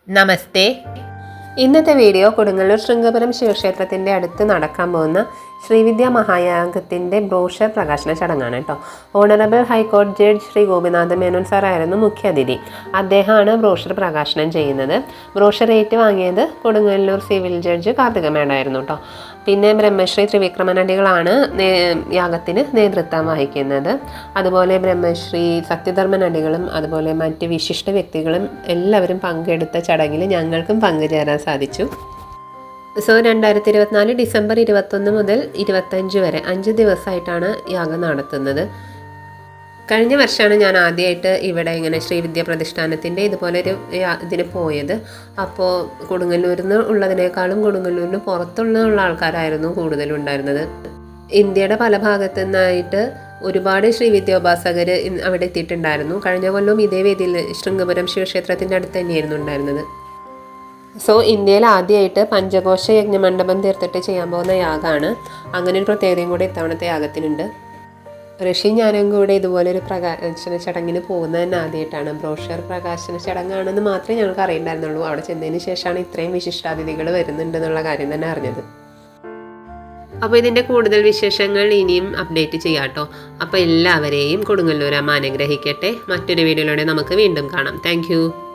നമസ്തേ ഇന്നത്തെ വീഡിയോ കൊടുങ്ങല്ലൂർ ശൃംഗപുരം ശിവക്ഷേത്രത്തിൻ്റെ അടുത്ത് നടക്കാൻ പോകുന്ന ശ്രീവിദ്യ മഹായാഗത്തിൻ്റെ ബ്രോഷർ പ്രകാശന ചടങ്ങാണ് കേട്ടോ ഓണറബിൾ ഹൈക്കോടതി ജഡ്ജ് ശ്രീ ഗോപിനാഥ മേനോൻ സാറായിരുന്നു മുഖ്യാതിഥി അദ്ദേഹമാണ് ബ്രോഷർ പ്രകാശനം ചെയ്യുന്നത് ബ്രോഷർ ഏറ്റുവാങ്ങിയത് കൊടുങ്ങല്ലൂർ സിവിൽ ജഡ്ജ് കാർത്തിക മേടായിരുന്നു കേട്ടോ പിന്നെ ബ്രഹ്മശ്രീ ത്രിവിക്രമനടികളാണ് നേ- യാഗത്തിന് നേതൃത്വം വഹിക്കുന്നത് അതുപോലെ ബ്രഹ്മശ്രീ സത്യധർമ്മനടികളും അതുപോലെ മറ്റ് വിശിഷ്ട വ്യക്തികളും എല്ലാവരും പങ്കെടുത്ത ചടങ്ങിൽ ഞങ്ങൾക്കും പങ്കുചേരാൻ സാധിച്ചു സോ രണ്ടായിരത്തി ഇരുപത്തിനാല് ഡിസംബർ ഇരുപത്തൊന്ന് മുതൽ ഇരുപത്തഞ്ച് വരെ അഞ്ച് ദിവസമായിട്ടാണ് യാഗം നടത്തുന്നത് കഴിഞ്ഞ വർഷമാണ് ഞാൻ ആദ്യമായിട്ട് ഇവിടെ ഇങ്ങനെ ശ്രീവിദ്യ പ്രതിഷ്ഠാനത്തിൻ്റെ ഇതുപോലൊരു യാ- ഇതിന് പോയത് അപ്പോൾ കൊടുങ്ങല്ലൂരിൽ നിന്ന് ഉള്ളതിനേക്കാളും കൊടുങ്ങല്ലൂരിന് പുറത്തുള്ള ആൾക്കാരായിരുന്നു കൂടുതലും ഉണ്ടായിരുന്നത് ഇന്ത്യയുടെ പല ഭാഗത്തു നിന്നായിട്ട് ഒരുപാട് ശ്രീവിദ്യോപാസകർ അവിടെ എത്തിയിട്ടുണ്ടായിരുന്നു കഴിഞ്ഞ കൊല്ലവും ഇതേ വേദിയിൽ ശൃംഗപുരം ശിവക്ഷേത്രത്തിൻ്റെ അടുത്ത് തന്നെയായിരുന്നു ഉണ്ടായിരുന്നത് സോ ഇന്ത്യയിൽ ആദ്യമായിട്ട് പഞ്ചകോശ യജ്ഞമണ്ഡപം തീർത്തിട്ട് ചെയ്യാൻ പോകുന്ന യാഗമാണ് അങ്ങനെ ഒരു പ്രത്യേകതയും കൂടി ഇത്തവണത്തെ യാഗത്തിനുണ്ട് ഋഷി ഞാനും കൂടെ ഇതുപോലെ ഒരു പ്രകാശന ചടങ്ങിന് പോകുന്നത് തന്നെ ആദ്യമായിട്ടാണ് ബ്രോഷർ പ്രകാശന ചടങ്ങാണെന്ന് മാത്രമേ ഞങ്ങൾക്ക് അറിയണ്ടായിരുന്നുള്ളൂ അവിടെ ചെന്നതിന് ശേഷമാണ് ഇത്രയും വിശിഷ്ടാതിഥികൾ വരുന്നുണ്ടെന്നുള്ള കാര്യം തന്നെ അറിഞ്ഞത് അപ്പോൾ ഇതിൻ്റെ കൂടുതൽ വിശേഷങ്ങൾ ഇനിയും അപ്ഡേറ്റ് ചെയ്യാം കേട്ടോ അപ്പോൾ എല്ലാവരെയും കൊടുങ്ങല്ലൂരമ്മ അനുഗ്രഹിക്കട്ടെ മറ്റൊരു വീഡിയോയിലൂടെ നമുക്ക് വീണ്ടും കാണാം താങ്ക്